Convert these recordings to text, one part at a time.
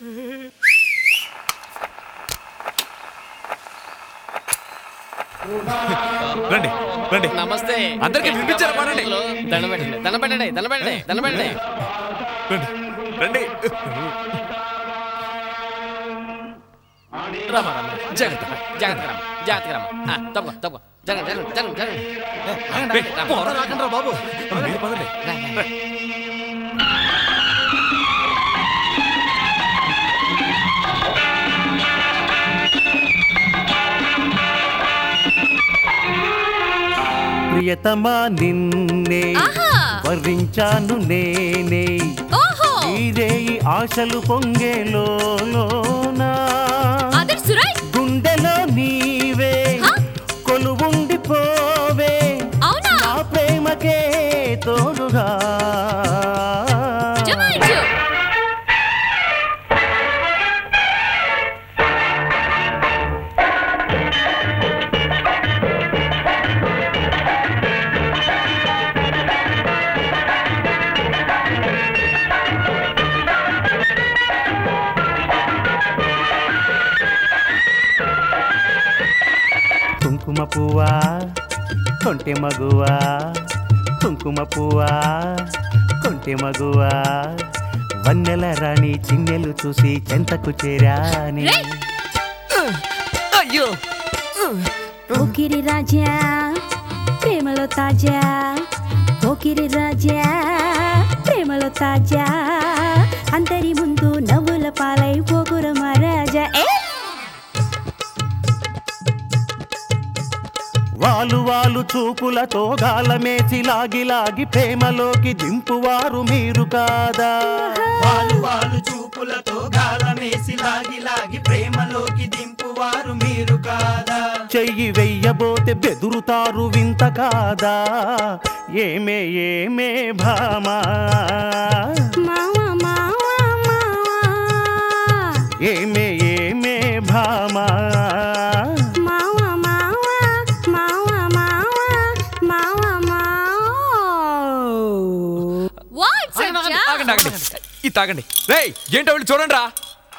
రండి రండి నమస్తే అందరికీ వినిపించారా పాడండి? దండం పెట్టండి దండం పెట్టండి దండం పెట్టండి దండం పెట్టండి రండి రండి రామ రామ జాగ్రత్త జాగ్రత్త రామ జాగ్రత్త రామ ఆ, తప్పుకో తప్పుకో జరగండి జరగండి జరగండి జరగండి రేయ్, పోరా రాకండ్రా బాబు పదండి, పదండి. రా, రా. ప్రియతమా నిన్నే ఆహా వరించాను నేనే ఓహో ఇదే ఈ ఆశలు పొంగేలోనా అదర్ సురై గుండెలో నీవే హ? కొలువుండిపోవే అవునా నా ప్రేమకే తోడుగా జమాయించు కుంకుమ పువ్వా కొంటె మగువా కుంకుమ పువ్వా కొంటె మగువా వన్నెల రాణి చిన్నెలు చూసి చెంతకు చేరాని రేయ్! అయ్యో పోకిరి రాజా ప్రేమలో తాజా పోకిరి రాజా ప్రేమలో తాజా అందరి ముందు నవ్వుల పాలై పోకుర మహారాజా ఏ వాలు వాలు చూపులతో గాలమేసి లాగి లాగి ప్రేమలోకి దింపువారు మీరు కాదా వాలు వాలు చూపులతో గాలమేసి లాగి లాగి ప్రేమలోకి దింపువారు మీరు కాదా చెయ్యి వెయ్యబోతే బెదురుతారు వింత కాదా ఏమే ఏమే భామా మావా మావా మావా ఏమే ఏమే భామా మావా మావా మావా మావా మావా మావా వాట్స్ ఆగండి, ఆగండి ఆగండి ఇది తాగండి రేయ్ ఏంటో వెళ్ళి చూడండి రా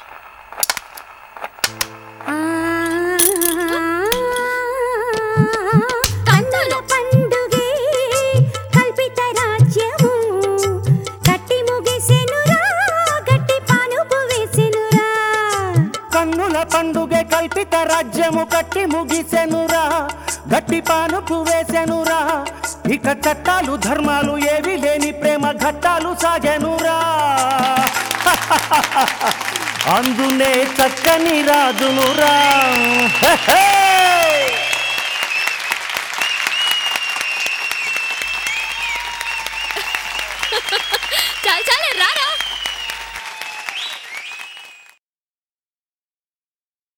కన్నుల పండుగే కల్పిత రాజ్యము కట్టి ముగిసెనురా గట్టి పానుపు వేసెనురా కన్నుల పండుగ కల్పిత రాజ్యము కట్టి ముగిసెనురా గట్టి పానుపు వేసెనురా ఇక చట్టాలు ధర్మాలు ఏవి లేని ప్రేమ ఘట్టాలు సాగెనురా అందునే చక్కని రాజునురా హే హే! చాలు చాలు